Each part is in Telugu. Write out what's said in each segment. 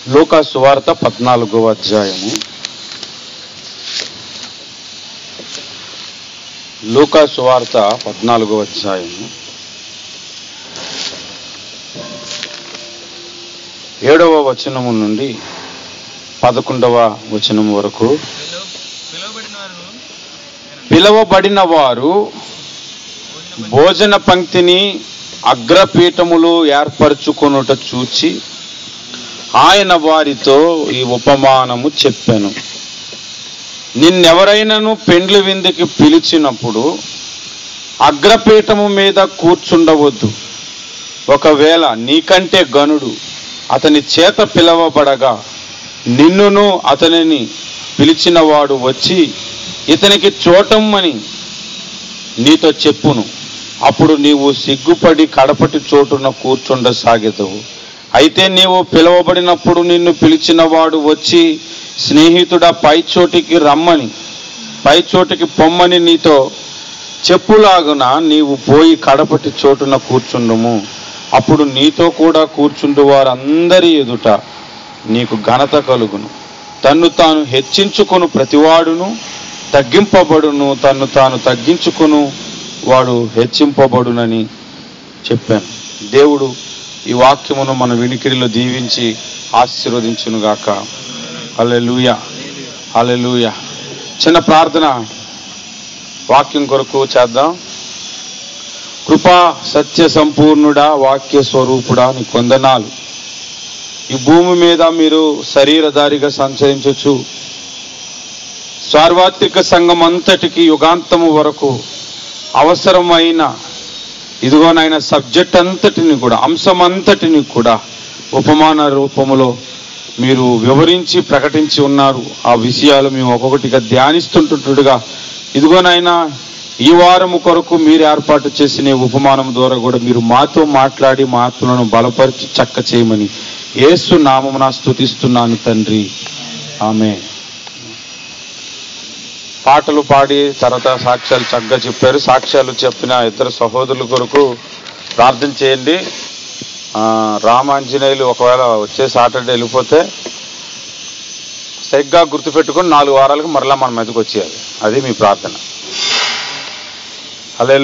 లూకా సువార్త పద్నాలుగవ అధ్యాయము లూకా సువార్త పద్నాలుగవ అధ్యాయము ఏడవ వచనము నుండి పదకొండవ వచనం వరకు పిలువ పిలువబడిన వారు పిలవబడిన వారు భోజన పంక్తిని అగ్రపీఠములు ఏర్పరచుకొనుట చూచి ఆయన వారితో ఈ ఉపమానము చెప్పాను నిన్నెవరైనాను పెండ్లి విందుకి పిలిచినప్పుడు అగ్రపీఠము మీద కూర్చుండవద్దు ఒకవేళ నీకంటే గనుడు అతని చేత పిలవబడగా నిన్నును అతనిని పిలిచినవాడు వచ్చి ఇతనికి చోటమ్మని నీతో చెప్పును అప్పుడు నీవు సిగ్గుపడి కడపటి చోటున కూర్చుండ సాగెదవు అయితే నీవు పిలువబడినప్పుడు నిన్ను పిలిచిన వాడు వచ్చి స్నేహితుడా పై చోటికి రమ్మని పై చోటికి పొమ్మని నీతో చెప్పులాగున నీవు పోయి కడపటి చోటున కూర్చుండుము అప్పుడు నీతో కూడా కూర్చుండు వారందరి ఎదుట నీకు ఘనత కలుగును తన్ను తాను హెచ్చించుకొను ప్రతివాడును తగ్గింపబడును తన్ను తాను తగ్గించుకొను వాడు హెచ్చింపబడునని చెప్పాను దేవుడు ఈ వాక్యమును మన వినికిడిలో దీవించి ఆశీర్వదించునుగాక హల్లెలూయ హల్లెలూయ చిన్న ప్రార్థన వాక్యం కొరకు చేద్దాం కృపా సత్య సంపూర్ణుడా వాక్య స్వరూపుడా నీ కొందనాలు ఈ భూమి మీద మీరు శరీరధారిగా సంచరించవచ్చు సార్వత్రిక సంఘం అంతటికి యుగాంతము వరకు అవసరమైన ఇదిగోనైనా సబ్జెక్ట్ అంతటిని కూడా అంశం అంతటిని కూడా ఉపమాన రూపములో మీరు వివరించి ప్రకటించి ఉన్నారు ఆ విషయాలు మేము ఒక్కొక్కటిగా ధ్యానిస్తుంటుంటుగా ఇదిగోనైనా ఈ వారము కొరకు మీరు ఏర్పాటు చేసిన ఈ ఉపమానం ద్వారా కూడా మీరు మాతో మాట్లాడి మా ఆత్మలను బలపరిచి చక్క చేయమని యేసు నామమున స్తుతిస్తున్నాను తండ్రి ఆమె పాటలు పాడి తర్వాత సాక్ష్యాలు చక్కగా చెప్పారు సాక్ష్యాలు చెప్పిన ఇద్దరు సహోదరుల కొరకు ప్రార్థన చేయండి ఆ, రామాంజనేయులు ఒకవేళ వచ్చే సాటర్డే వెళ్ళిపోతే సరిగ్గా గుర్తుపెట్టుకొని నాలుగు వారాలకు మరలా మన మీదకి వచ్చేయాలి అది మీ ప్రార్థన హలే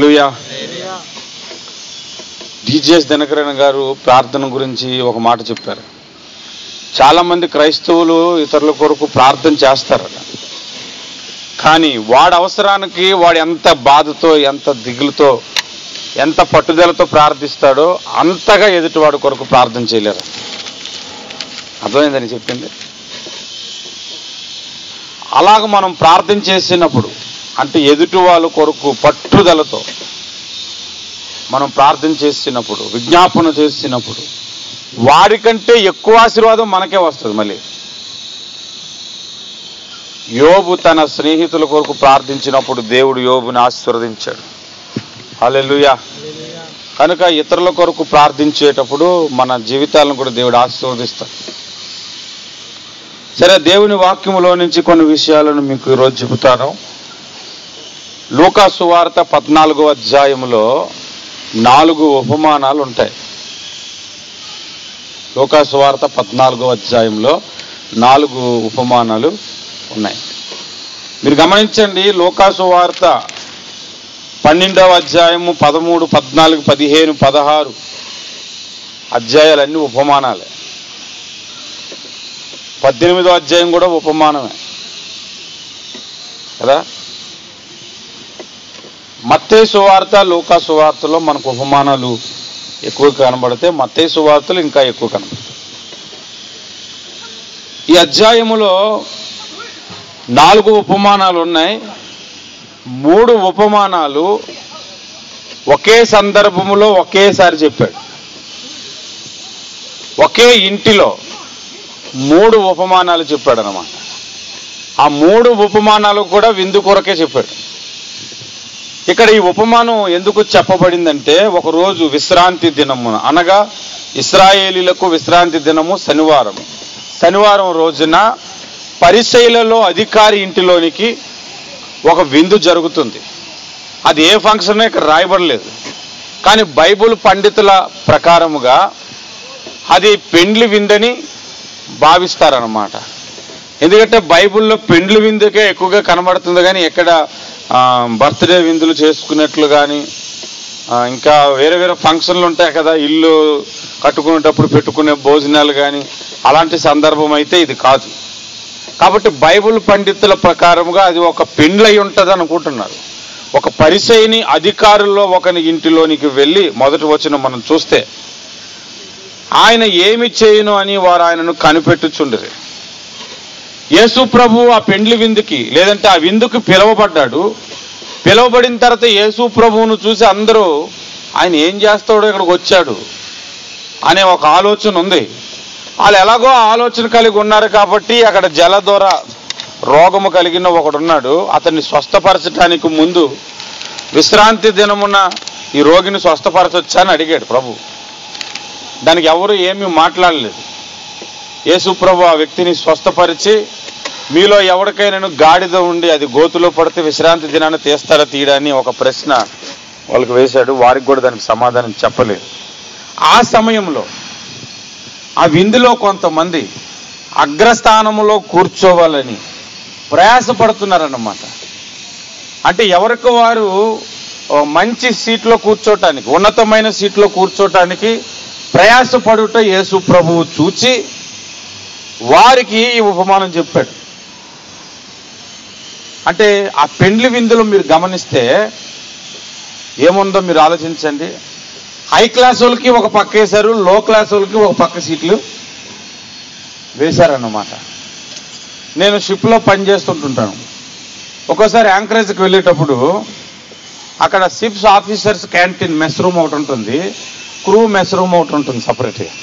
డిజిఎస్ దినకరణ గారు ప్రార్థన గురించి ఒక మాట చెప్పారు చాలా మంది క్రైస్తవులు ఇతరుల కొరకు ప్రార్థన చేస్తారట కానీ వాడి అవసరానికి వాడు ఎంత బాధతో ఎంత దిగులుతో ఎంత పట్టుదలతో ప్రార్థిస్తాడో అంతగా ఎదుటివాడి కొరకు ప్రార్థన చేయలేరు అర్థమైందని చెప్పింది అలాగ మనం ప్రార్థన చేసినప్పుడు అంటే ఎదుటి వాళ్ళ కొరకు పట్టుదలతో మనం ప్రార్థన చేసినప్పుడు విజ్ఞాపన చేసినప్పుడు వాడికంటే ఎక్కువ ఆశీర్వాదం మనకే వస్తుంది మళ్ళీ యోబు తన స్నేహితుల కొరకు ప్రార్థించినప్పుడు దేవుడు యోబుని ఆశీర్వదించాడు హల్లెలూయా కనుక ఇతరుల కొరకు ప్రార్థించేటప్పుడు మన జీవితాలను కూడా దేవుడు ఆశీర్వదిస్తాడు సరే దేవుని వాక్యములో నుంచి కొన్ని విషయాలను మీకు ఈరోజు చెబుతాను లూకా సువార్త పద్నాలుగో అధ్యాయములో నాలుగు ఉపమానాలు ఉంటాయి లూకా సువార్త పద్నాలుగో అధ్యాయంలో నాలుగు ఉపమానాలు ఉన్నాయి మీరు గమనించండి లోకాసు వార్త పన్నెండవ అధ్యాయము పదమూడు పద్నాలుగు పదిహేను పదహారు అధ్యాయాలన్నీ ఉపమానాలే పద్దెనిమిదో అధ్యాయం కూడా ఉపమానమే కదా మత్తే సువార్త లోకా సువార్తలో మనకు ఉపమానాలు ఎక్కువ కనబడితే మత్తే సువార్తలు ఇంకా ఎక్కువ కనబడతాయి ఈ అధ్యాయములో నాలుగు ఉపమానాలు ఉన్నాయి మూడు ఉపమానాలు ఒకే సందర్భములో ఒకేసారి చెప్పాడు ఒకే ఇంటిలో మూడు ఉపమానాలు చెప్పాడు అనమాట ఆ మూడు ఉపమానాలు కూడా విందు కొరకే చెప్పాడు ఇక్కడ ఈ ఉపమానం ఎందుకు చెప్పబడిందంటే ఒకరోజు విశ్రాంతి దినము అనగా ఇస్రాయేలీలకు విశ్రాంతి దినము శనివారం శనివారం రోజున పరిశైలలో అధికారి ఇంటిలోనికి ఒక విందు జరుగుతుంది అది ఏ ఫంక్షన్ ఇక్కడ రాయబడలేదు కానీ బైబుల్ పండితుల ప్రకారముగా అది పెండ్లి విందని భావిస్తారనమాట ఎందుకంటే బైబిల్లో పెండ్లి విందుకే ఎక్కువగా కనబడుతుంది కానీ ఎక్కడ బర్త్డే విందులు చేసుకున్నట్లు కానీ ఇంకా వేరే వేరే ఫంక్షన్లు ఉంటాయి కదా ఇల్లు కట్టుకునేటప్పుడు పెట్టుకునే భోజనాలు కానీ అలాంటి సందర్భం అయితే ఇది కాదు కాబట్టి బైబిల్ పండితుల ప్రకారముగా అది ఒక పెండ్లై ఉంటుంది అనుకుంటున్నారు ఒక పరిచయని అధికారుల్లో ఒకని ఇంటిలోనికి వెళ్ళి మొదటి వచ్చిన మనం చూస్తే ఆయన ఏమి చేయను అని వారు ఆయనను కనిపెట్టుచుండరు యేసు ప్రభు ఆ పెండ్లి విందుకి లేదంటే ఆ విందుకు పిలువబడ్డాడు పిలువబడిన తర్వాత యేసు ప్రభువును చూసి అందరూ ఆయన ఏం చేస్తాడో ఇక్కడికి వచ్చాడు అనే ఒక ఆలోచన ఉంది వాళ్ళు ఎలాగో ఆలోచన కలిగి ఉన్నారు కాబట్టి అక్కడ జలదొర రోగము కలిగిన ఒకడున్నాడు అతన్ని స్వస్థపరచడానికి ముందు విశ్రాంతి దినమున ఈ రోగిని స్వస్థపరచొచ్చా అని అడిగాడు ప్రభు దానికి ఎవరు ఏమీ మాట్లాడలేదు యేసు ప్రభు ఆ వ్యక్తిని స్వస్థపరిచి మీలో ఎవరికైనా గాడిద ఉండి అది గోతులో పడితే విశ్రాంతి దినాన్ని తీస్తాడా తీయడా అని ఒక ప్రశ్న వాళ్ళకి వేశాడు వారికి కూడా దానికి సమాధానం చెప్పలేదు ఆ సమయంలో ఆ విందులో కొంతమంది అగ్రస్థానములో కూర్చోవాలని ప్రయాసపడుతున్నారన్నమాట అంటే ఎవరికి వారు ఓ మంచి సీట్లో కూర్చోటానికి ఉన్నతమైన సీట్లో కూర్చోటానికి ప్రయాసపడుట యేసు ప్రభువు చూచి వారికి ఈ ఉపమానం చెప్పాడు అంటే ఆ పెండ్లి విందులో మీరు గమనిస్తే ఏముందో మీరు ఆలోచించండి హై క్లాస్ వాళ్ళకి ఒక పక్క వేశారు లో క్లాస్ వాళ్ళకి ఒక పక్క సీట్లు వేశారన్నమాట నేను షిప్లో పనిచేస్తుంటుంటాను ఒక్కోసారి యాంకరేజ్కి వెళ్ళేటప్పుడు అక్కడ ships officers canteen mess room ఒకటి ఉంటుంది క్రూ మెస్ రూమ్ ఒకటి ఉంటుంది సపరేట్గా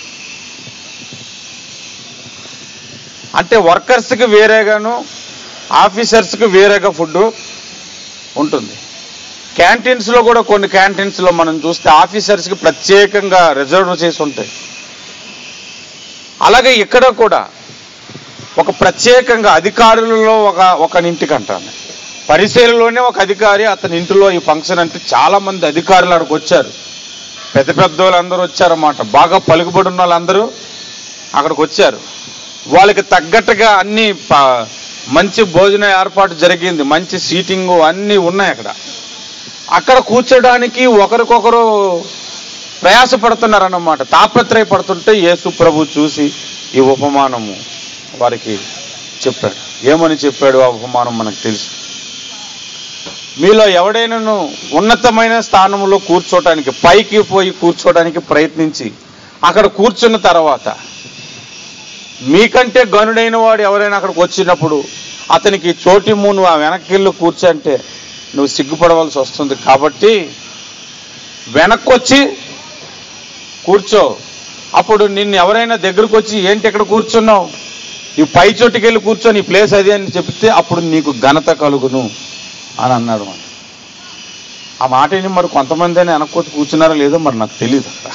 అంటే వర్కర్స్కి వేరేగాను ఆఫీసర్స్కి వేరేగా ఫుడ్ ఉంటుంది క్యాంటీన్స్లో కూడా కొన్ని క్యాంటీన్స్లో మనం చూస్తే ఆఫీసర్స్కి ప్రత్యేకంగా రిజర్వ్ చేసి ఉంటాయి అలాగే ఇక్కడ కూడా ఒక ప్రత్యేకంగా అధికారులలో ఒక ఒకనింటికి అంటాను పరిశీలలోనే ఒక అధికారి అతని ఇంటిలో ఈ ఫంక్షన్ అంటే చాలా మంది అధికారులు అక్కడికి వచ్చారు పెద్ద పెద్ద వాళ్ళందరూ వచ్చారన్నమాట బాగా పలుకుబడి ఉన్న వాళ్ళందరూ అక్కడికి వచ్చారు వాళ్ళకి తగ్గట్టుగా అన్ని ప- మంచి భోజన ఏర్పాటు జరిగింది మంచి సీటింగు అన్నీ ఉన్నాయి అక్కడ అక్కడ కూర్చోడానికి ఒకరికొకరు ప్రయాసపడుతున్నారన్నమాట తాపత్రయపడుతుంటే యేసు ప్రభు చూసి ఈ ఉపమానము వారికి చెప్పాడు ఏమని చెప్పాడు ఆ ఉపమానం మనకు తెలుసు మీలో ఎవడైనాను ఉన్నతమైన స్థానంలో కూర్చోటానికి పైకి పోయి కూర్చోడానికి ప్రయత్నించి అక్కడ కూర్చున్న తర్వాత మీకంటే గనుడైన వాడు ఎవరైనా అక్కడికి వచ్చినప్పుడు అతనికి చోటిము నువ్వు ఆ వెనక్కిళ్ళు కూర్చంటే నువ్వు సిగ్గుపడవలసి వస్తుంది కాబట్టి వెనక్కొచ్చి కూర్చో అప్పుడు నిన్ను ఎవరైనా దగ్గరకు వచ్చి ఏంటి ఇక్కడ కూర్చున్నావు ఈ పై చోటుకి వెళ్ళి కూర్చొని ఈ ప్లేస్ అది అని చెప్తే అప్పుడు నీకు ఘనత కలుగును అని అన్నాడు మరి ఆ మాట విని మరి కొంతమంది అయినా వెనక్కొచ్చి కూర్చున్నారో లేదో మరి నాకు తెలియదు అక్కడ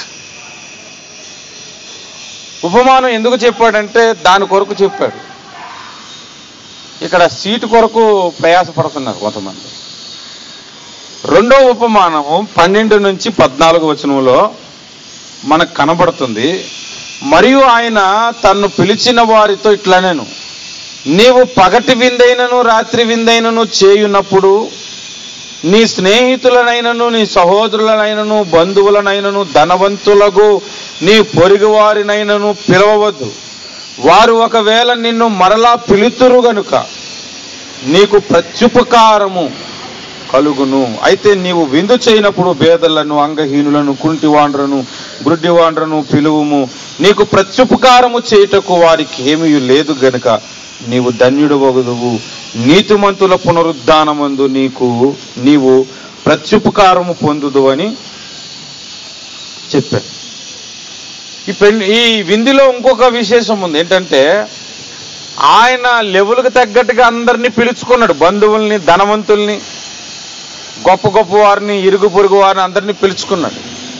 ఉపమానం ఎందుకు చెప్పాడంటే దాని కొరకు చెప్పాడు ఇక్కడ సీటు కొరకు ప్రయాసపడుతున్నారు కొంతమంది రెండో ఉపమానము పన్నెండు నుంచి పద్నాలుగు వచనంలో మనకు కనబడుతుంది మరియు ఆయన తన్ను పిలిచిన వారితో ఇట్లా నేను నీవు పగటి విందైనను రాత్రి విందైనను చేయునప్పుడు నీ స్నేహితులనైనను నీ సహోదరులనైనను బంధువులనైనను ధనవంతులకు నీ పొరుగు వారినైనను పిలవవద్దు వారు ఒకవేళ నిన్ను మరలా పిలుతురు గనుక నీకు ప్రత్యుపకారము కలుగును అయితే నీవు విందు చేయనప్పుడు పేదలను అంగహీనులను కుంటివాండ్రను గుడ్డివాండ్రను పిలువుము నీకు ప్రత్యుపకారము చేయుటకు వారికి ఏమీ లేదు గనుక నీవు ధన్యుడు వగుదువు నీతిమంతుల పునరుద్ధానమందు నీకు నీవు ప్రత్యుపకారము పొందుదు అని చెప్పాడు ఈ పెళ్లి ఈ విందులో ఇంకొక విశేషం ఉంది ఏంటంటే ఆయన లెవెల్కి తగ్గట్టుగా అందరినీ పిలుచుకున్నాడు బంధువుల్ని ధనవంతుల్ని గొప్ప గొప్ప వారిని ఇరుగు పొరుగు వారిని అందరినీ పిలుచుకున్నాడు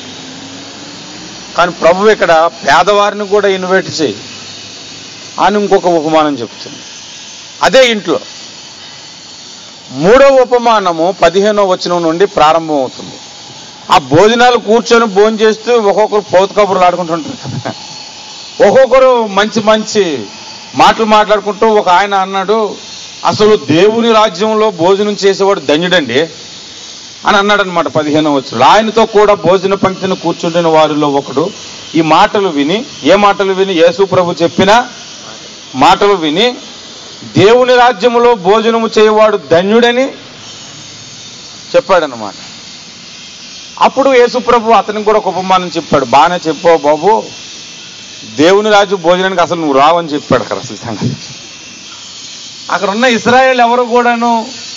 కానీ ప్రభు ఇక్కడ పేదవారిని కూడా ఇన్వైట్ చేయి అని ఇంకొక ఉపమానం చెప్తుంది అదే ఇంట్లో మూడవ ఉపమానము పదిహేనో వచనం నుండి ప్రారంభం అవుతుంది ఆ భోజనాలు కూర్చొని భోజనం చేస్తూ ఒక్కొక్కరు పౌత కబుర్లు ఆడుకుంటుంటారు కదా ఒక్కొక్కరు మంచి మంచి మాటలు మాట్లాడుకుంటూ ఒక ఆయన అన్నాడు అసలు దేవుని రాజ్యంలో భోజనం చేసేవాడు ధన్యుడండి అని అన్నాడు అనమాట పదిహేను వచ్చుడు ఆయనతో కూడా భోజన పంక్తిని కూర్చుండిన వారిలో ఒకడు ఈ మాటలు విని ఏ మాటలు విని యేసు ప్రభు చెప్పిన మాటలు విని దేవుని రాజ్యములో భోజనము చేయవాడు ధన్యుడని చెప్పాడనమాట అప్పుడు యేసుప్రభు అతనికి కూడా ఒక ఉపమానం చెప్పాడు బాగానే చెప్పావు బాబు దేవుని రాజు భోజనానికి అసలు నువ్వు రావని చెప్పాడు అక్కడ అసలు సంగతి అక్కడ ఉన్న ఇస్రాయేల్ ఎవరు కూడాను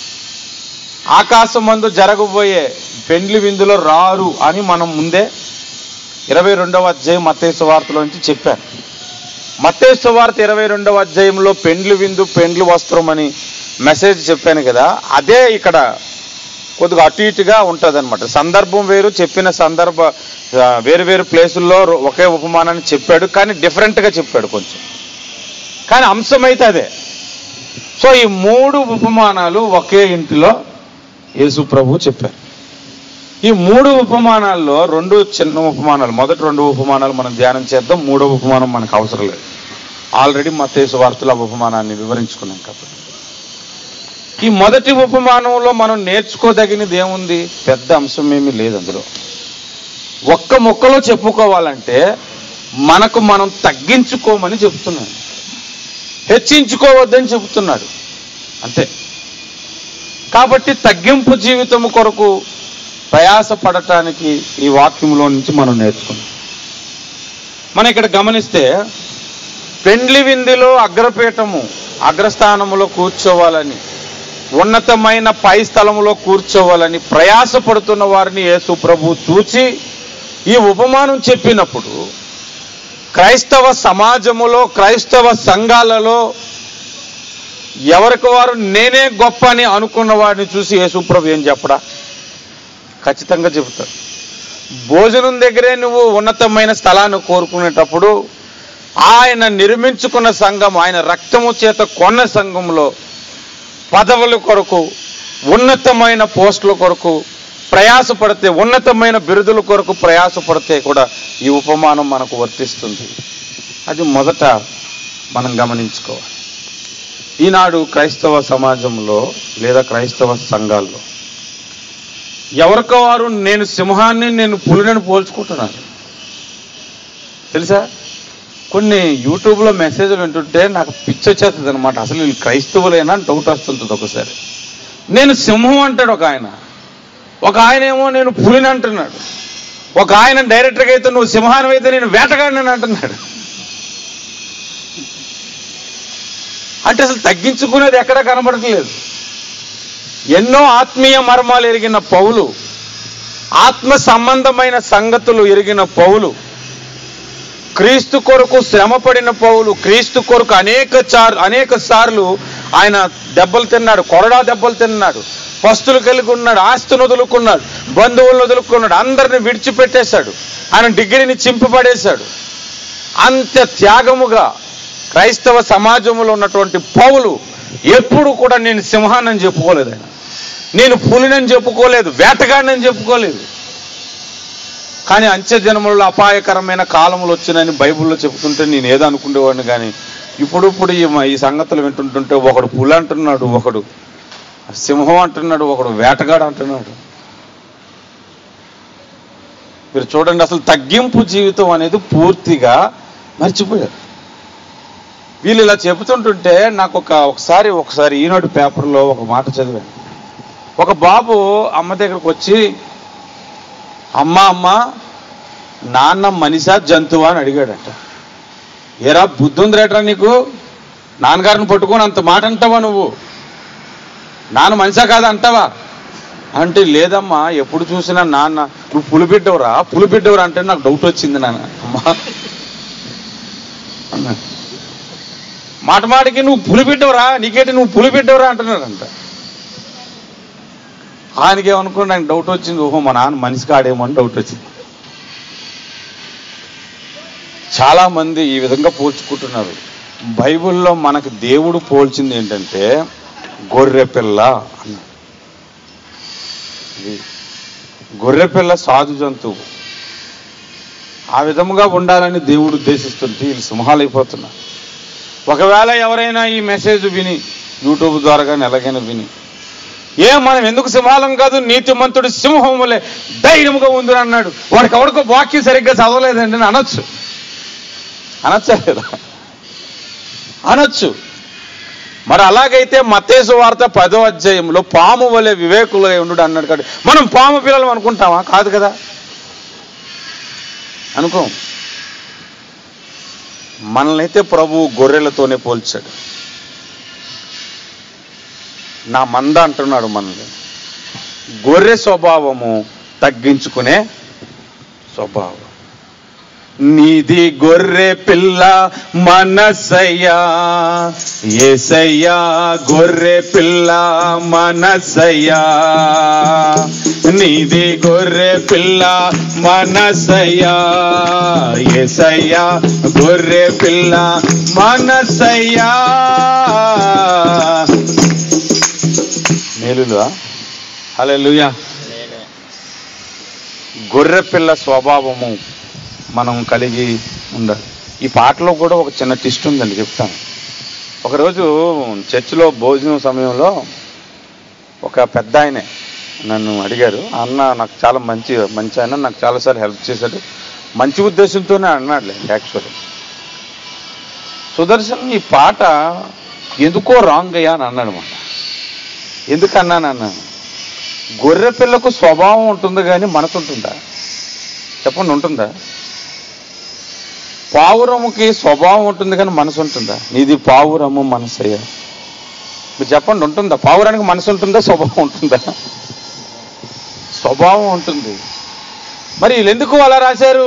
ఆకాశం మందు జరగబోయే పెండ్లి విందులో రారు అని మనం ముందే ఇరవై రెండవ అధ్యాయం మత్తేసు వార్తలోంచి చెప్పాను మత్తేసు వార్త ఇరవై రెండవ అధ్యాయంలో పెండ్లి విందు పెండ్లి వస్త్రం అని మెసేజ్ చెప్పాను కదా అదే ఇక్కడ కొద్దిగా అటు ఇటుగా ఉంటుంది సందర్భం వేరు చెప్పిన సందర్భ ఆ, వేరు వేరు ప్లేసుల్లో రో- ఒకే ఉపమానాన్ని చెప్పాడు కానీ డిఫరెంట్గా చెప్పాడు కొంచెం కానీ అంశం అయితే అదే సో ఈ మూడు ఉపమానాలు ఒకే ఇంటిలో యేసు ప్రభు చెప్పారు ఈ మూడు ఉపమానాల్లో రెండు చిన్న ఉపమానాలు మొదటి రెండు ఉపమానాలు మనం ధ్యానం చేద్దాం మూడో ఉపమానం మనకు అవసరం లేదు ఆల్రెడీ మత్తేసు వార్తలు ఆ ఉపమానాన్ని వివరించుకున్నాం కాబట్టి ఈ మొదటి ఉపమానంలో మనం నేర్చుకోదగినది ఏముంది పెద్ద అంశం ఏమీ లేదు అందులో ఒక్క ముక్కలో చెప్పుకోవాలంటే మనకు మనం తగ్గించుకోమని చెప్తున్నాడు హెచ్చించుకోవద్దని చెబుతున్నాడు అంతే కాబట్టి తగ్గింపు జీవితం కొరకు ప్రయాసపడటానికి ఈ వాక్యంలో నుంచి మనం నేర్చుకున్నాం మనం ఇక్కడ గమనిస్తే పెండ్లి విందులో అగ్రపీఠము అగ్రస్థానములో కూర్చోవాలని ఉన్నతమైన పై స్థలములో కూర్చోవాలని ప్రయాసపడుతున్న వారిని యేసు ప్రభు చూచి ఈ ఉపమానం చెప్పినప్పుడు క్రైస్తవ సమాజములో క్రైస్తవ సంఘాలలో ఎవరికి వారు నేనే గొప్ప అని అనుకున్న వారిని చూసి యేసుప్రభు ఏం చెప్పడా ఖచ్చితంగా చెబుతాడు భోజనం దగ్గరే నువ్వు ఉన్నతమైన స్థలాన్ని కోరుకునేటప్పుడు ఆయన నిర్మించుకున్న సంఘం ఆయన రక్తము చేత కొన్న సంఘంలో పదవుల కొరకు ఉన్నతమైన పోస్టుల కొరకు ప్రయాసపడితే ఉన్నతమైన బిరుదుల కొరకు ప్రయాసపడితే కూడా ఈ ఉపమానం మనకు వర్తిస్తుంది అది మొదట మనం గమనించుకోవాలి ఈనాడు క్రైస్తవ సమాజంలో లేదా క్రైస్తవ సంఘాల్లో ఎవరికో వారు నేను సింహాన్ని నేను పులిని పోల్చుకుంటున్నాను తెలుసా కొన్ని యూట్యూబ్లో మెసేజ్లు వింటుంటే నాకు పిచ్చొచ్చేస్తుంది అనమాట అసలు వీళ్ళు క్రైస్తవులేనా అని డౌట్ వస్తుంటుంది ఒకసారి నేను సింహం అంటాడు ఒక ఆయన ఒక ఆయన ఏమో నేను పులిని అంటున్నాడు ఒక ఆయన డైరెక్టర్గా అయితే నువ్వు సింహానం అయితే నేను వేటగాడిని అంటున్నాడు అంటే అసలు తగ్గించుకునేది ఎక్కడా కనబడట్లేదు ఎన్నో ఆత్మీయ మర్మాలు ఎరిగిన పౌలు ఆత్మ సంబంధమైన సంగతులు ఎరిగిన పౌలు క్రీస్తు కొరకు శ్రమపడిన పౌలు క్రీస్తు కొరకు అనేక చార్ అనేక సార్లు ఆయన దెబ్బలు తిన్నాడు కొరడా దెబ్బలు తిన్నాడు పస్తులు కలిగి ఉన్నాడు ఆస్తిని వదులుకున్నాడు బంధువులను వదులుకున్నాడు అందరిని విడిచిపెట్టేశాడు ఆయన డిగ్రీని చింపిపడేశాడు అంత త్యాగముగా క్రైస్తవ సమాజంలో ఉన్నటువంటి పౌలు ఎప్పుడు కూడా నేను సింహాన్ని చెప్పుకోలేదు ఆయన నేను పులినని చెప్పుకోలేదు వేటగాడినని చెప్పుకోలేదు కానీ అంచె జనములలో అపాయకరమైన కాలములు వచ్చినాయని బైబిల్లో చెబుతుంటే నేను ఏదో అనుకునేవాడిని కానీ ఇప్పుడు ఇప్పుడు ఈ ఈ సంగతులు వింటుంటుంటే ఒకడు పులి అంటున్నాడు ఒకడు సింహం అంటున్నాడు ఒకడు వేటగాడు అంటున్నాడు మీరు చూడండి అసలు తగ్గింపు జీవితం అనేది పూర్తిగా మర్చిపోయారు వీళ్ళు ఇలా చెబుతుంటుంటే నాకు ఒక ఒకసారి ఒకసారి ఈనాడు పేపర్లో ఒక మాట చదివాను ఒక బాబు అమ్మ దగ్గరకు వచ్చి అమ్మ అమ్మ నాన్న మనిషా జంతువా అని అడిగాడట ఏరా బుద్ధి ఉందిరేట్రా నీకు నాన్నగారిని పట్టుకొని అంత మాట అంటావా నువ్వు నాన్న మనిషా కాదా అంటావా అంటే లేదమ్మా ఎప్పుడు చూసినా నాన్న నువ్వు పులిబిడ్డవరా పులిబిడ్డవరా అంటే నాకు డౌట్ వచ్చింది నాన్న అమ్మా అన్నా మాట మాటికి నువ్వు పులిబిడ్డవరా నీకేంటి నువ్వు పులిబిడ్డవరా అంటున్నాడంట ఆయనకి ఏమనుకోండి నాకు డౌట్ వచ్చింది ఓహో మా నాన్న మనిషి కాడేమో అని డౌట్ వచ్చింది చాలా మంది ఈ విధంగా పోల్చుకుంటున్నారు బైబిల్లో మనకు దేవుడు పోల్చింది ఏంటంటే గొర్రె పిల్ల అన్నాడు ఇది గొర్రె పిల్ల సాధు జంతువు ఆ విధముగా ఉండాలని దేవుడు ఉద్దేశిస్తుంటే వీళ్ళు సింహాలు అయిపోతున్నారు ఒకవేళ ఎవరైనా ఈ మెసేజ్ విని యూట్యూబ్ ద్వారా కానీ ఎలాగైనా విని ఏ మనం ఎందుకు సింహాలం కాదు నీతిమంతుడు సింహములే ధైర్యముగా ఉందని అన్నాడు వాడికి ఎవరికో వాక్యం సరిగ్గా చదవలేదండి అని అనొచ్చు అనొచ్చా లేదా అనొచ్చు మరి అలాగైతే మతేసు వార్త పదో అధ్యాయంలో పాము వలె వివేకులై ఉండు అన్నాడు కాదు మనం పాము పిల్లలు అనుకుంటామా కాదు కదా అనుకో మనల్ని అయితే ప్రభు గొర్రెలతోనే పోల్చాడు నా మంద అంటున్నాడు మనల్ని గొర్రె స్వభావము తగ్గించుకునే స్వభావం నీది గొర్రె పిల్ల మనసయ్యా ఏసయ్యా గొర్రె పిల్ల మనసయ్యా నీది గొర్రె పిల్ల మనసయ్యా ఏసయ్యా గొర్రె పిల్ల మనసయ్యా మేలులా హల్లెలూయా గొర్రె పిల్ల స్వభావము మనం కలిగి ఉండాలి ఈ పాటలో కూడా ఒక చిన్న టిస్ట్ ఉందండి చెప్తాను ఒకరోజు చర్చిలో భోజనం సమయంలో ఒక పెద్ద ఆయనే నన్ను అడిగారు అన్న నాకు చాలా మంచి మంచి ఆయన నాకు చాలాసార్లు హెల్ప్ చేశాడు మంచి ఉద్దేశంతోనే అన్నాడులే యాక్చువల్లీ సుదర్శన్ ఈ పాట ఎందుకో రాంగ్ అయ్యా అని అన్నాడు మాట ఎందుకు అన్నాను అన్నాను గొర్రె పిల్లకు స్వభావం ఉంటుంది కానీ మనసు ఉంటుందా చెప్పండి ఉంటుందా పావురముకి స్వభావం ఉంటుంది కానీ మనసు ఉంటుందా నీది పావురము మనసయ్యా మీరు చెప్పండి ఉంటుందా పావురానికి మనసు ఉంటుందా స్వభావం ఉంటుందా స్వభావం ఉంటుంది మరి వీళ్ళు ఎందుకు అలా రాశారు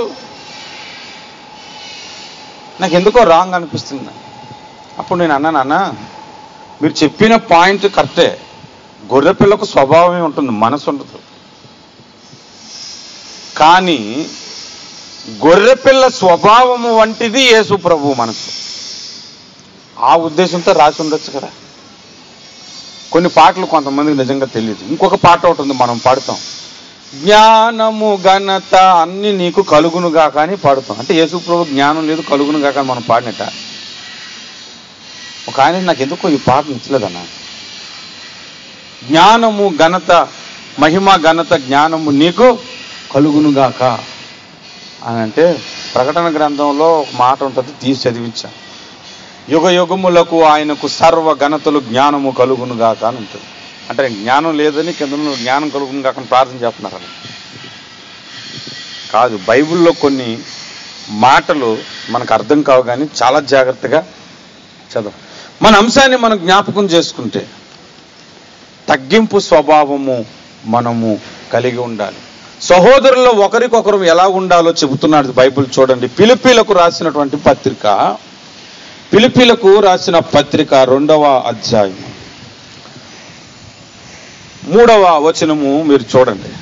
నాకు ఎందుకో రాంగ్ అనిపిస్తుంది అప్పుడు నేను అన్నాను అన్న మీరు చెప్పిన పాయింట్ కరెక్టే గొర్రె పిల్లకు స్వభావమే ఉంటుంది మనసు ఉండదు కానీ గొర్రెపిల్ల స్వభావము వంటిది యేసు ప్రభు మనసు ఆ ఉద్దేశంతో రాసి ఉండొచ్చు కదా కొన్ని పాటలు కొంతమందికి నిజంగా తెలియదు ఇంకొక పాట ఒకటి ఉంది మనం పాడుతాం జ్ఞానము ఘనత అన్ని నీకు కలుగునుగా కానీ పాడుతాం అంటే యేసు ప్రభు జ్ఞానం లేదు కలుగునుగా కానీ మనం పాడినట్ట ఒక ఆయన నాకు ఎందుకో ఈ పాట నచ్చలేదన్న జ్ఞానము ఘనత మహిమ ఘనత జ్ఞానము నీకు కలుగునుగాక అని అంటే ప్రకటన గ్రంథంలో ఒక మాట ఉంటుంది తీసి చదివించా యుగ యుగములకు ఆయనకు సర్వ ఘనతలు జ్ఞానము కలుగునుగాక అని ఉంటుంది అంటే జ్ఞానం లేదని కింద ఉన్న జ్ఞానం కలుగునుగాక అని ప్రార్థన చేస్తున్నారు అని కాదు బైబిల్లో కొన్ని మాటలు మనకు అర్థం కావు కానీ చాలా జాగ్రత్తగా చదవ మన అంశాన్ని మనం జ్ఞాపకం చేసుకుంటే తగ్గింపు స్వభావము మనము కలిగి ఉండాలి సహోదరుల్లో ఒకరికొకరు ఎలా ఉండాలో చెబుతున్నాడు బైబిల్ చూడండి పిలిపిలకు రాసినటువంటి పత్రిక పిలిపిలకు రాసిన పత్రిక రెండవ అధ్యాయం మూడవ వచనము మీరు చూడండి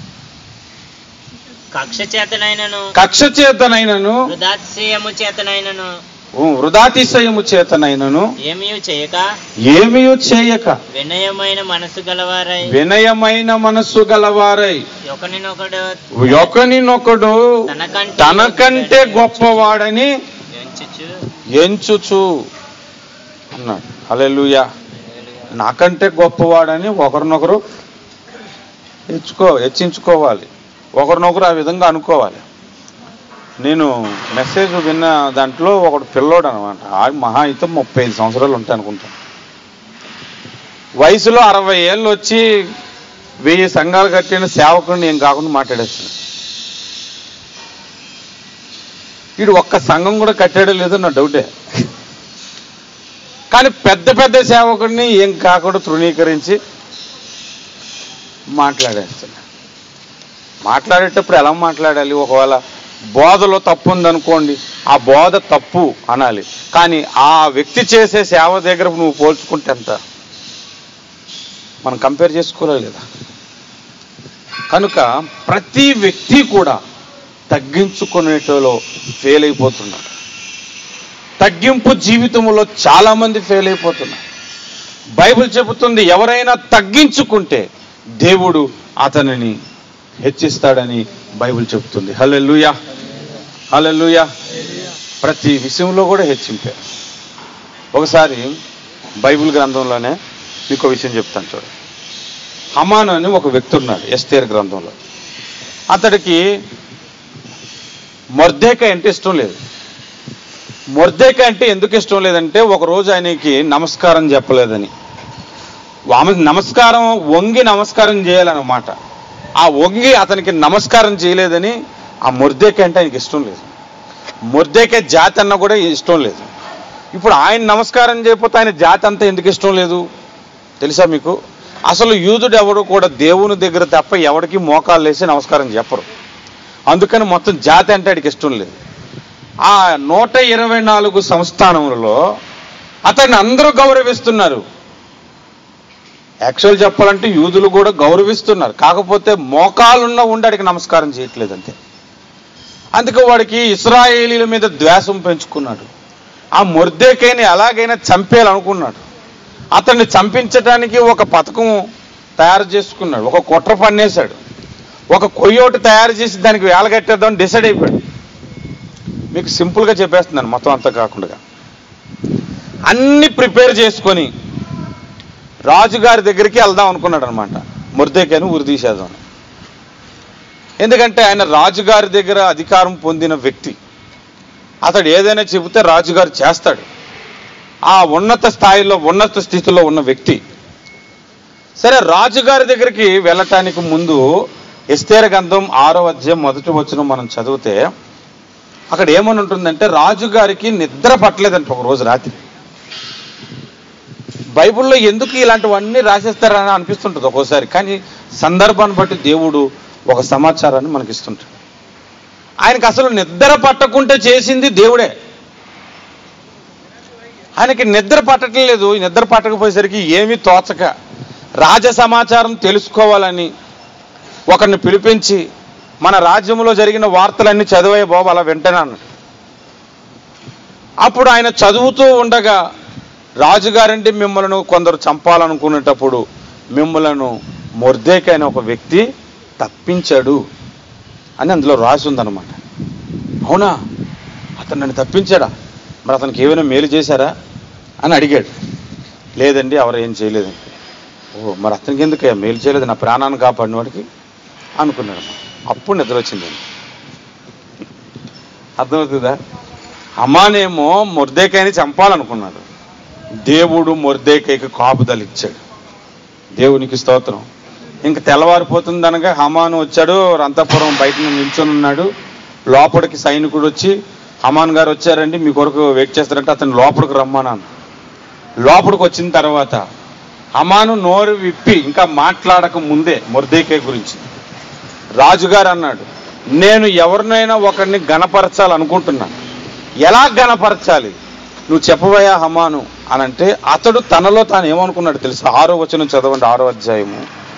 కక్ష చేతనైనను కక్ష చేతనైనను వృధాతిశయము చేతనైనను వృధాతిశయము చేతనైనను ఏమీ చేయక ఏమీ చేయక వినయమైన మనసు గలవారై వినయమైన మనస్సు గలవారై ఒకరినొకడు ఒకనినొకడు తనకంటే తనకంటే గొప్పవాడని ఎంచుచు ఎంచుచు అన్నాడు హల్లెలూయా నాకంటే గొప్పవాడని ఒకరినొకరు హెచ్చుకో హెచ్చించుకోవాలి ఒకరినొకరు ఆ విధంగా అనుకోవాలి నేను మెసేజ్ విన్న దాంట్లో ఒకడు పిల్లోడు అనమాట ఆ మహా అయితే ముప్పై ఐదు సంవత్సరాలు ఉంటాయి అనుకుంటా వయసులో అరవై ఏళ్ళు వచ్చి వెయ్యి సంఘాలు కట్టిన సేవకుడిని ఏం కాకుండా మాట్లాడేస్తాను వీడు ఒక్క సంఘం కూడా కట్టాడో లేదో నా డౌటే కానీ పెద్ద పెద్ద సేవకుడిని ఏం కాకుండా తృణీకరించి మాట్లాడేస్తున్నా మాట్లాడేటప్పుడు ఎలా మాట్లాడాలి ఒకవేళ బోధలో తప్పు ఉందనుకోండి ఆ బోధ తప్పు అనాలి కానీ ఆ వ్యక్తి చేసే సేవ దగ్గర నువ్వు పోల్చుకుంటే ఎంత మనం కంపేర్ చేసుకోలేదు లేదా కనుక ప్రతి వ్యక్తి కూడా తగ్గించుకునేటలో ఫెయిల్ అయిపోతున్నాడు తగ్గింపు జీవితంలో చాలా మంది ఫెయిల్ అయిపోతున్నారు బైబిల్ చెబుతుంది ఎవరైనా తగ్గించుకుంటే దేవుడు అతనిని హెచ్చిస్తాడని బైబిల్ చెబుతుంది హల్లెలూయా హల్లెలూయా ప్రతి విషయంలో కూడా హెచ్చింపే ఒకసారి బైబిల్ గ్రంథంలోనే మీకు ఒక విషయం చెప్తాను చూడండి హమాను అని ఒక వ్యక్తి ఉన్నాడు ఎస్తేర్ గ్రంథంలో అతడికి మొర్దేక అంటే ఇష్టం లేదు మొర్దేక అంటే ఎందుకు ఇష్టం లేదంటే ఒక రోజు ఆయనకి నమస్కారం చెప్పలేదని ఆమె నమస్కారం వంగి నమస్కారం చేయాలన్నమాట ఆ వంగి అతనికి నమస్కారం చేయలేదని ఆ మొర్దేక అంటే ఆయనకి ఇష్టం లేదు మొర్దేక జాతి అన్న కూడా ఇష్టం లేదు ఇప్పుడు ఆయన నమస్కారం చేయకపోతే ఆయన జాతి అంతా ఎందుకు ఇష్టం లేదు తెలుసా మీకు అసలు యూదుడు ఎవడు కూడా దేవుని దగ్గర తప్ప ఎవడికి మోకాలు వేసి నమస్కారం చెప్పరు అందుకని మొత్తం జాతి అంటే ఆడికి ఇష్టం లేదు ఆ నూట ఇరవై నాలుగు సంస్థానములలో అతన్ని అందరూ గౌరవిస్తున్నారు యాక్చువల్ చెప్పాలంటే యూదులు కూడా గౌరవిస్తున్నారు కాకపోతే మోకాలున్న ఉండడికి నమస్కారం చేయట్లేదు అంతే అందుకే వాడికి ఇస్రాయేలీల మీద ద్వేషం పెంచుకున్నాడు ఆ మొర్దేకైని ఎలాగైనా చంపేయాలనుకున్నాడు అతన్ని చంపించడానికి ఒక పథకం తయారు చేసుకున్నాడు ఒక కుట్ర పన్నేశాడు ఒక కొయ్యోటి తయారు చేసి దానికి వేలగట్టేద్దాం డిసైడ్ అయిపోయాడు మీకు సింపుల్గా చెప్పేస్తున్నాను మొత్తం అంతా కాకుండా అన్ని ప్రిపేర్ చేసుకొని రాజుగారి దగ్గరికి వెళ్దాం అనుకున్నాడు అనమాట మురదేకని ఉరి తీసేద్దాం ఎందుకంటే ఆయన రాజుగారి దగ్గర అధికారం పొందిన వ్యక్తి అతడు ఏదైనా చెబితే రాజుగారు చేస్తాడు ఆ ఉన్నత స్థాయిలో ఉన్నత స్థితిలో ఉన్న వ్యక్తి సరే రాజుగారి దగ్గరికి వెళ్ళటానికి ముందు ఎస్తేర గంధం ఆరో అధ్యాయం మొదటి వచ్చిన మనం చదివితే అక్కడ ఏమని ఉంటుందంటే రాజుగారికి నిద్ర పట్టలేదంట ఒక రోజు రాత్రి బైబిల్లో ఎందుకు ఇలాంటివన్నీ రాసేస్తారని అనిపిస్తుంటుంది ఒక్కోసారి కానీ సందర్భాన్ని బట్టి దేవుడు ఒక సమాచారాన్ని మనకి ఇస్తుంటాడు ఆయనకి అసలు నిద్ర పట్టకుంటే చేసింది దేవుడే ఆయనకి నిద్ర పట్టడం లేదు ఈ నిద్ర పట్టకపోయేసరికి ఏమీ తోచక రాజ సమాచారం తెలుసుకోవాలని ఒకరిని పిలిపించి మన రాజ్యంలో జరిగిన వార్తలన్నీ చదివే బాబు అలా వింటనే అన్నాడు అప్పుడు ఆయన చదువుతూ ఉండగా రాజుగారంటే మిమ్మల్ని కొందరు చంపాలనుకునేటప్పుడు మిమ్మలను మొర్దేక అనే ఒక వ్యక్తి తప్పించాడు అని అందులో రాసి ఉందన్నమాట అవునా అతను నన్ను తప్పించాడా మరి అతనికి ఏమైనా మేలు చేశారా అని అడిగాడు లేదండి ఎవరు ఏం చేయలేదు ఓ మరి అతనికి ఎందుకు మేలు చేయలేదు నా ప్రాణాన్ని కాపాడిన వాడికి అనుకున్నాడు అప్పుడు నిద్ర వచ్చింది అర్థమవుతుందా అమ్మానేమో మొర్దేకాయని చంపాలనుకున్నాడు దేవుడు మొర్దేకాయకి కాపుదలు ఇచ్చాడు దేవునికి స్తోత్రం ఇంక తెల్లవారిపోతుంది అనగా హమాను వచ్చాడు రంతపురం బయట నిల్చొని ఉన్నాడు లోపలికి సైనికుడు వచ్చి హమాన్ గారు వచ్చారండి మీ కొరకు వెయిట్ చేస్తారంటే అతను లోపలికి రమ్మన్నాను లోపలికి వచ్చిన తర్వాత హమాను నోరు విప్పి ఇంకా మాట్లాడక ముందే మొర్దేకే గురించి రాజుగారు అన్నాడు నేను ఎవరినైనా ఒకరిని గణపరచాలనుకుంటున్నాను ఎలా గణపరచాలి నువ్వు చెప్పబోయా హమాను అని అంటే అతడు తనలో తాను ఏమనుకున్నాడు తెలుసా ఆరో వచనం చదవండి ఆరో అధ్యాయము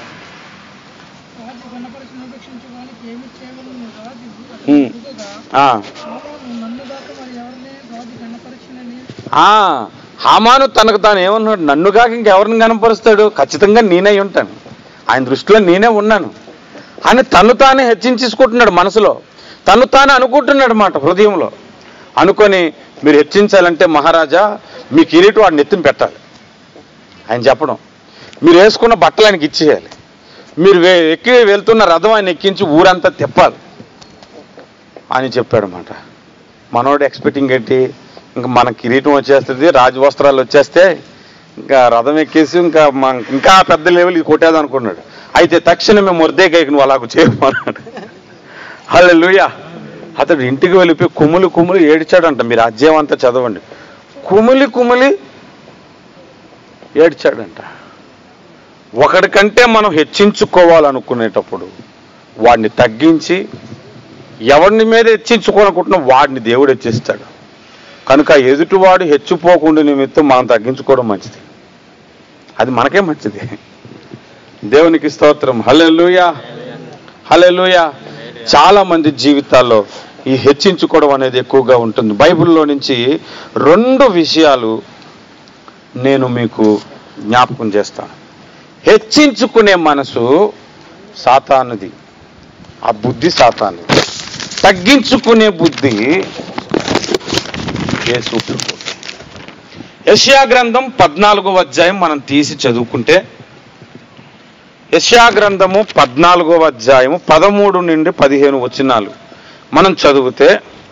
రాజు గణపరిచిన ఉపేక్షించే వాళ్ళకి ఏమి చేయగలను రాజు ఉమ్. అడుగగా, ఆ, "అవును, నన్ను దాకా మరి ఎవరిని రాజు గణపరిచినని ఆ, హామాను తనకు తాను ఏమన్నాడు నన్ను కాక ఇంకెవరిని కనపరుస్తాడు ఖచ్చితంగా నేనే ఉంటాను ఆయన దృష్టిలో నేనే ఉన్నాను అని తను తానే హెచ్చించేసుకుంటున్నాడు మనసులో తను తాను అనుకుంటున్నాడు మాట హృదయంలో అనుకొని మీరు హెచ్చించాలంటే మహారాజా మీ కిరీటం వాడిని ఎత్తిన పెట్టాలి ఆయన చెప్పడం మీరు వేసుకున్న బట్టలు ఆయనకి ఇచ్చేయాలి మీరు వే- ఎక్కి వెళ్తున్న రథం ఆయన ఎక్కించి ఊరంతా తిప్పాలి అని చెప్పాడు అనమాట మనోడు ఎక్స్పెక్టింగ్ ఏంటి ఇంకా మన కిరీటం వచ్చేస్తుంది రాజవస్త్రాలు వచ్చేస్తే ఇంకా రథం ఎక్కేసి ఇంకా మన- ఇంకా పెద్ద లెవెల్ ఇది కొట్టేది అనుకున్నాడు అయితే తక్షణమే మురదేకాయకు నువ్వు అలాగ చేయమన్నాడు హల్లెలూయా అతడు ఇంటికి వెళ్ళిపోయి కుములు కుములు ఏడ్చాడంట మీరు అధ్యాయం అంతా చదవండి కుమిలి కుమిలి ఏడ్చాడంట ఒకడికంటే మనం హెచ్చించుకోవాలనుకునేటప్పుడు వాడిని తగ్గించి ఎవరిని మీద హెచ్చించుకోనుకుంటున్నా వాడిని దేవుడు హెచ్చిస్తాడు కనుక ఎదుటివాడు హెచ్చిపోకుండా నిమిత్తం మనం తగ్గించుకోవడం మంచిది అది మనకే మంచిది దేవునికి స్తోత్రం హల్లెలూయా హల్లెలూయా చాలా మంది జీవితాల్లో ఈ హెచ్చించుకోవడం అనేది ఎక్కువగా ఉంటుంది బైబిల్లో నుంచి రెండు విషయాలు నేను మీకు జ్ఞాపకం చేస్తాను హెచ్చించుకునే మనసు సాతానుది ఆ బుద్ధి సాతానుది తగ్గించుకునే బుద్ధి యేసు ప్రభు యెషయా గ్రంథం పద్నాలుగో అధ్యాయం మనం తీసి చదువుకుంటే యెషయా గ్రంథము పద్నాలుగో అధ్యాయము పదమూడు నుండి పదిహేను వచనాలు మనం చదివితే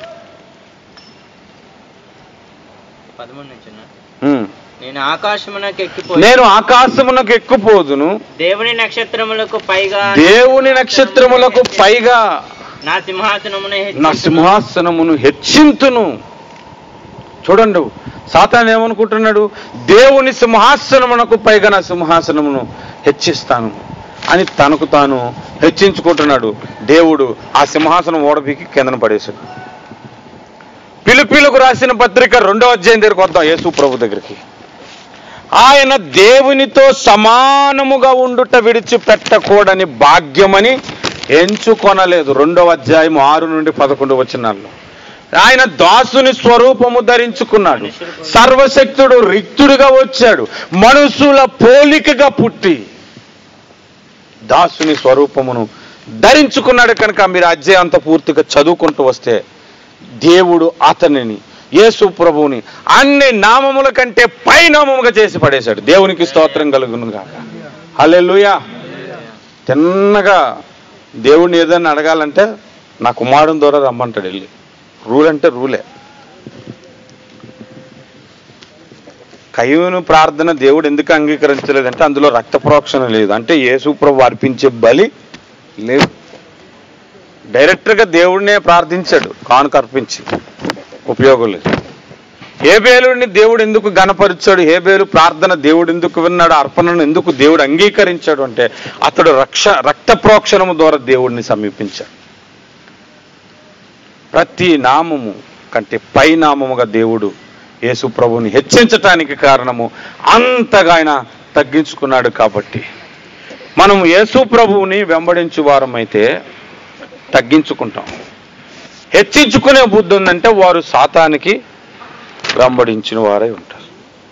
పదమూడు నుంచినా? ఉమ్, నేను ఆకాశమునకు ఎక్కిపోయి నేను ఆకాశమునకు ఎక్కుపోదును దేవుని నక్షత్రములకు పైగా దేవుని నక్షత్రములకు పైగా నా సింహాసనమును నా హెచ్చించును. సింహాసనమును హెచ్చింతును చూడండి సాతాన్ ఏమనుకుంటున్నాడు దేవుని సింహాసనమునకు పైగా నా సింహాసనమును హెచ్చిస్తాను అని తనకు తాను హెచ్చించుకుంటున్నాడు దేవుడు ఆ సింహాసనం ఓడబీకి కిందన పడేశాడు పిలుపిలకు రాసిన పత్రిక రెండో అధ్యాయం దగ్గరికి వద్దాం యేసు ప్రభు దగ్గరికి ఆయన దేవునితో సమానముగా ఉండుట విడిచిపెట్టకూడని భాగ్యమని ఎంచుకొనలేదు రెండవ అధ్యాయం ఆరు నుండి పదకొండు వచనాల్లో ఆయన దాసుని స్వరూపము ధరించుకున్నాడు సర్వశక్తుడు రిక్తుడిగా వచ్చాడు మనుషుల పోలికగా పుట్టి దాసుని స్వరూపమును ధరించుకున్నాడు కనుక మీరు అధ్యాయం అంతా పూర్తిగా చదువుకుంటూ వస్తే దేవుడు అతనిని యేసు ప్రభువుని అన్ని నామముల కంటే పై నామముగా చేసి పడేశాడు దేవునికి స్తోత్రం కలుగును గాక హల్లెలూయా తిన్నగా దేవుడిని ఏదైనా అడగాలంటే నా కుమారుని ద్వారా రమ్మంటాడు వెళ్ళి రూల్ అంటే రూలే కయ్యూను ప్రార్థన దేవుడు ఎందుకు అంగీకరించలేదంటే అందులో రక్త ప్రోక్షణ లేదు అంటే యేసు ప్రభు అర్పించే బలి లేదు డైరెక్ట్గా దేవుడినే ప్రార్థించాడు కానుక అర్పించి ఉపయోగం లేదు హేబేలుని దేవుడు ఎందుకు గణపరిచాడు హేబేలు ప్రార్థన దేవుడు ఎందుకు విన్నాడు అర్పణను ఎందుకు దేవుడు అంగీకరించాడు అంటే అతడు రక్ష రక్త ప్రోక్షణము ద్వారా దేవుడిని సమీపించాడు ప్రతి నామము కంటే పై నామముగా దేవుడు యేసు ప్రభువుని హెచ్చించటానికి కారణము అంతగా ఆయన తగ్గించుకున్నాడు కాబట్టి మనం యేసు ప్రభువుని వెంబడించు వారమైతే తగ్గించుకుంటాం హెచ్చించుకునే బుద్ధి ఉందంటే వారు సాతానికి వెంబడించిన వారై ఉంటారు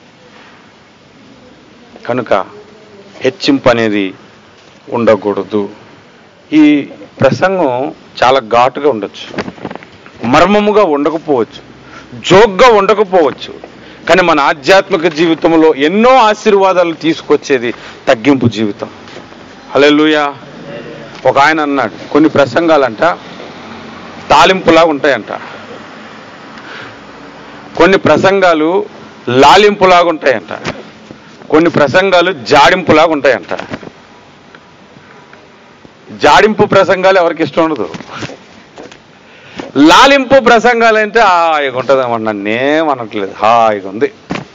కనుక హెచ్చింపు అనేది ఉండకూడదు ఈ ప్రసంగం చాలా ఘాటుగా ఉండొచ్చు మర్మముగా ఉండకపోవచ్చు జోక్గా ఉండకపోవచ్చు కానీ మన ఆధ్యాత్మిక జీవితంలో ఎన్నో ఆశీర్వాదాలు తీసుకొచ్చేది తగ్గింపు జీవితం హల్లెలూయా ఒక ఆయన అన్నాడు కొన్ని ప్రసంగాలంట తాలింపులా ఉంటాయంట కొన్ని ప్రసంగాలు లాలింపులాగా ఉంటాయంట కొన్ని ప్రసంగాలు జాడింపులాగా ఉంటాయంట జాడింపు ప్రసంగాలు ఎవరికి ఇష్టం ఉండదు లాలింపు ప్రసంగాలు అంటే హాయిగా ఉంటుంది నన్నేమనట్లేదు హాయిగా ఉంది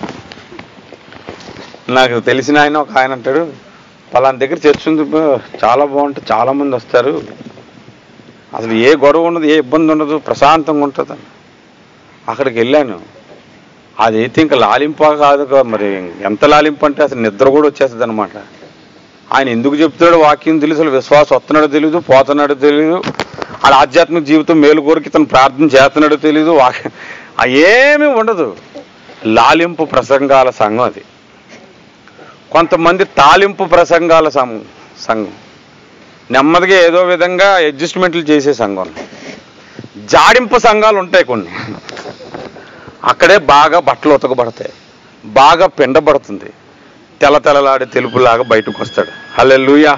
నాకు తెలిసిన ఆయన ఒక ఆయన అంటాడు పలానా దగ్గర చర్చ ఉంది బా, చాలా బాగుంటుంది చాలా మంది వస్తారు అసలు ఏ గొడవ ఉండదు ఏ ఇబ్బంది ఉండదు ప్రశాంతంగా ఉంటుంది అక్కడికి వెళ్ళాను అదైతే ఇంకా లాలింప కాదు కదా, మరి ఎంత లాలింపు అంటే అసలు నిద్ర కూడా వచ్చేస్తుంది అనమాట ఆయన ఎందుకు చెప్తున్నాడు వాక్యం తెలియదు అసలు విశ్వాసం వస్తున్నాడో తెలియదు పోతున్నాడో తెలియదు వాళ్ళ ఆధ్యాత్మిక జీవితం మేలు కోరికి తను ప్రార్థన చేస్తున్నాడో తెలియదు వాక్యం ఆ ఏమీ ఉండదు లాలింపు ప్రసంగాల సంఘం అది కొంతమంది తాలింపు ప్రసంగాల సం- సంఘం నెమ్మదిగా ఏదో విధంగా అడ్జస్ట్మెంట్లు చేసే సంఘం జాడింపు సంఘాలు ఉంటాయి కొన్ని అక్కడే బాగా బట్టలు ఉతకబడతాయి బాగా పిండబడుతుంది తెల్ల తెల్లలాడే తెలుపులాగా బయటకు వస్తాడు హల్లెలూయా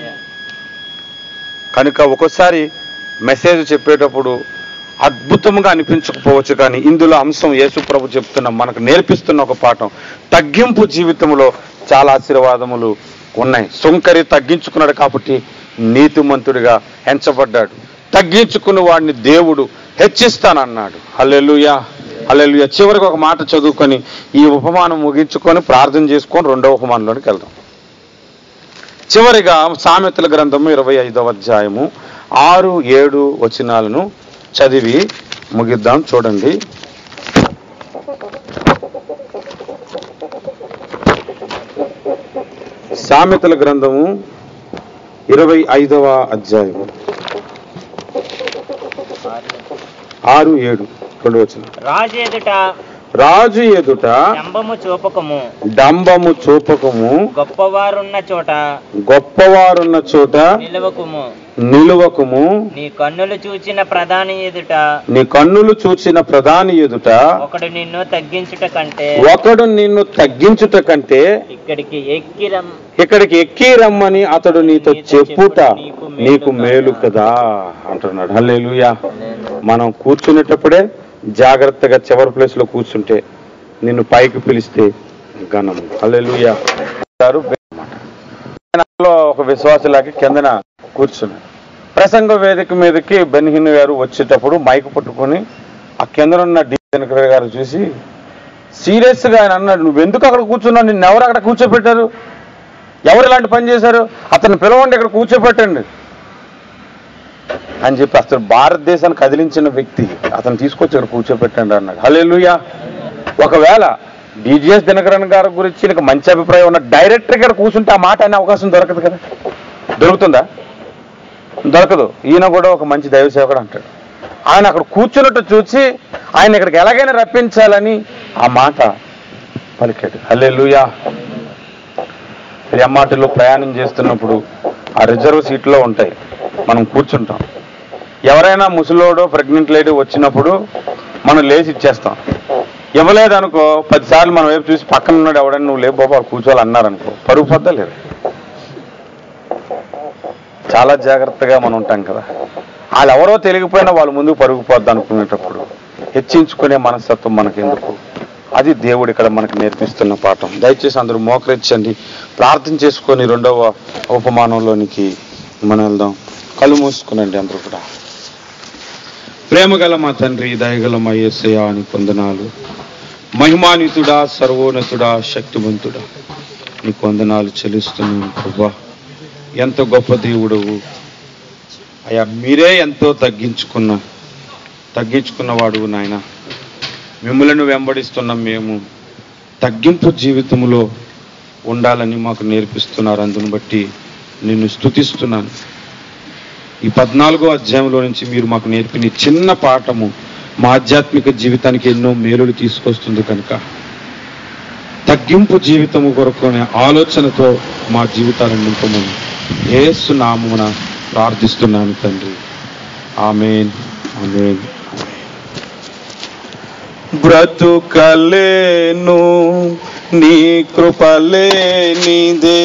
కనుక ఒక్కోసారి మెసేజ్ చెప్పేటప్పుడు అద్భుతంగా అనిపించకపోవచ్చు కానీ ఇందులో అంశం యేసు ప్రభు చెప్తున్న మనకు నేర్పిస్తున్న ఒక పాఠం తగ్గింపు జీవితంలో చాలా ఆశీర్వాదములు ఉన్నాయి సుంకరి తగ్గించుకున్నాడు కాబట్టి నీతిమంతుడిగా ఎంచబడ్డాడు తగ్గించుకున్న వాడిని దేవుడు హెచ్చిస్తానన్నాడు హల్లెలూయా హల్లెలూయా చివరికి ఒక మాట చదువుకొని ఈ ఉపమానం ముగించుకొని ప్రార్థన చేసుకొని రెండవ ఉపమానంలోనికి వెళ్దాం చివరిగా సామెతల గ్రంథము ఇరవై ఐదవ అధ్యాయము ఆరు ఏడు వచనాలను చదివి ముగిద్దాం చూడండి సామెతల గ్రంథము ఇరవై ఐదవ అధ్యాయము ఆరు ఏడు రెండు వచ్చిన రాజు ఎదుట రాజు ఎదుట డంబము చూపకము డంబము చూపకము గొప్పవారున్న చోట గొప్పవారున్న చోట నిలవకుము నిలువకుము నీ కన్నులు చూచిన ప్రధాని ఎదుట నీ కన్నులు చూచిన ప్రధాని ఎదుట ఒకడు నిన్ను తగ్గించుట కంటే ఒకడు నిన్ను తగ్గించుట కంటే ఇక్కడికి ఎక్కి రమ్ ఇక్కడికి ఎక్కి రమ్మని అతడు నీతో చెప్పుట నీకు మేలు కదా అంటున్నాడు హల్లెలూయా మనం కూర్చునేటప్పుడే జాగ్రత్తగా చివరి ప్లేస్ లో కూర్చుంటే నిన్ను పైకి పిలిస్తే ఘనము హల్లెలూయా గారు అన్నమాట ఒక విశ్వాసలాగా కిందన కూర్చున్నాడు ప్రసంగ వేదిక మీదకి బెన్హిన్ గారు వచ్చేటప్పుడు మైక్ పట్టుకొని ఆ కింద ఉన్న డి దినకర్ గారు చూసి సీరియస్ గా ఆయన అన్నాడు నువ్వు ఎందుకు అక్కడ కూర్చున్నావు నిన్ను ఎవరు అక్కడ కూర్చోబెట్టారు ఎవరు ఇలాంటి పని చేశారు అతను పిలవండి ఇక్కడ కూర్చోబెట్టండి అని చెప్పి అసలు భారతదేశాన్ని కదిలించిన వ్యక్తి అతను తీసుకొచ్చి ఇక్కడ కూర్చోబెట్టండి అన్నాడు హల్లెలూయా ఒకవేళ డిజిఎస్ దినకరన్ గారి గురించి నీకు మంచి అభిప్రాయం ఉన్న డైరెక్టర్ ఇక్కడ కూర్చుంటే ఆ మాట అనే అవకాశం దొరకదు కదా దొరుకుతుందా దొరకదు ఈయన కూడా ఒక మంచి దైవ సేవకుడు అంటాడు ఆయన అక్కడ కూర్చున్నట్టు చూసి ఆయన ఇక్కడికి ఎలాగైనా రప్పించాలని ఆ మాట పలికాడు హల్లెలూయా ఎంఆర్టీలో ప్రయాణం చేస్తున్నప్పుడు ఆ రిజర్వ్ సీట్లో ఉంటాయి మనం కూర్చుంటాం ఎవరైనా ముసలోడో ప్రెగ్నెంట్ లేడీ వచ్చినప్పుడు మనం లేచి ఇచ్చేస్తాం ఇవ్వలేదనుకో పదిసార్లు మన వైపు చూసి పక్కన ఉన్నాడు ఎవడని నువ్వు లేపు బాబా కూర్చోవాలి అన్నారనుకో పరుగు పొద్దా లేదు చాలా జాగ్రత్తగా మనం ఉంటాం కదా వాళ్ళు ఎవరో తెలియకపోయినా వాళ్ళు ముందుకు పరుగుపోద్ది అనుకునేటప్పుడు హెచ్చించుకునే మనస్తత్వం మనకి ఎందుకు అది దేవుడు ఇక్కడ మనకు నేర్పిస్తున్న పాఠం దయచేసి అందరూ మోకరించండి ప్రార్థన చేసుకొని రెండవ ఉపమానంలోనికి మనం వెళ్దాం కళ్ళు మూసుకునండి అందరూ కూడా ప్రేమగల మా తండ్రి దయగల మా యేసయ్య అని పొందనాలు మహిమానితుడా సర్వోన్నతుడా శక్తివంతుడా నీకు వందనాలు చెల్లిస్తున్నాను ప్రభా ఎంత గొప్ప దేవుడవు అయ్యా మీరే ఎంతో తగ్గించుకున్న తగ్గించుకున్నవాడు నాయన మిమ్మలను వెంబడిస్తున్న మేము తగ్గింపు జీవితంలో ఉండాలని మాకు నేర్పిస్తున్నారు అందును బట్టి నిన్ను స్తుతిస్తున్నాను ఈ పద్నాలుగో అధ్యాయంలో నుంచి మీరు మాకు నేర్పిన ఈ చిన్న పాఠము మా ఆధ్యాత్మిక జీవితానికి ఎన్నో మేలులు తీసుకొస్తుంది కనుక తగ్గింపు జీవితము కొరకు అనే ఆలోచనతో మా జీవితాలను నింపమని ఏసు నామమున ప్రార్థిస్తున్నాను తండ్రి ఆమెన్ ఆమెన్ బ్రతుకలేను నీ కృపలేనిదే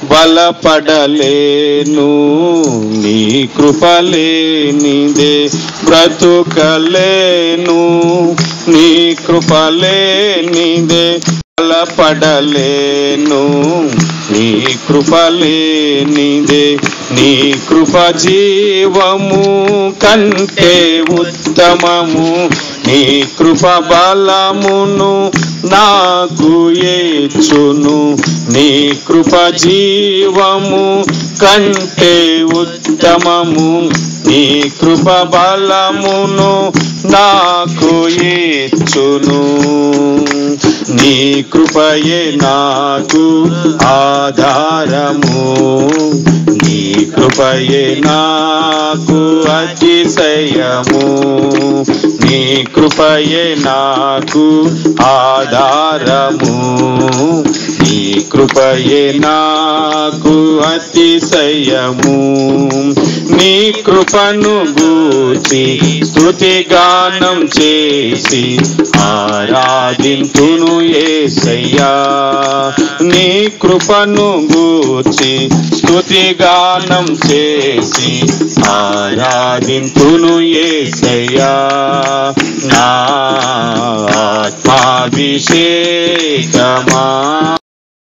బలపడలేను నీ కృపలేనిదే బ్రతుకలేను నీ కృపలేనిదే బలపడలేను నీ కృపలేనిదే నీ కృప జీవము కంటే ఉత్తమము నీ కృప బలమును నాకు ఏచును నీ కృప జీవము కంటే ఉత్తమము నీ కృప బలమును నాకు ఏచును నీ కృపయే నాకు ఆధారము నీ కృపయే నాకు అతిశయము నీ కృపయే నాకు ఆధారము నీ కృపయే నాకు అతిశయము నీ కృపను గూర్చి స్తుతి గానం చేసి ఆరాధింతును ఏసయ్యా నీ కృపను గూర్చి స్తుతి గానం చేసి ఆరాధింతును ఏసయ్యా నా ఆత్మాభిషేకమా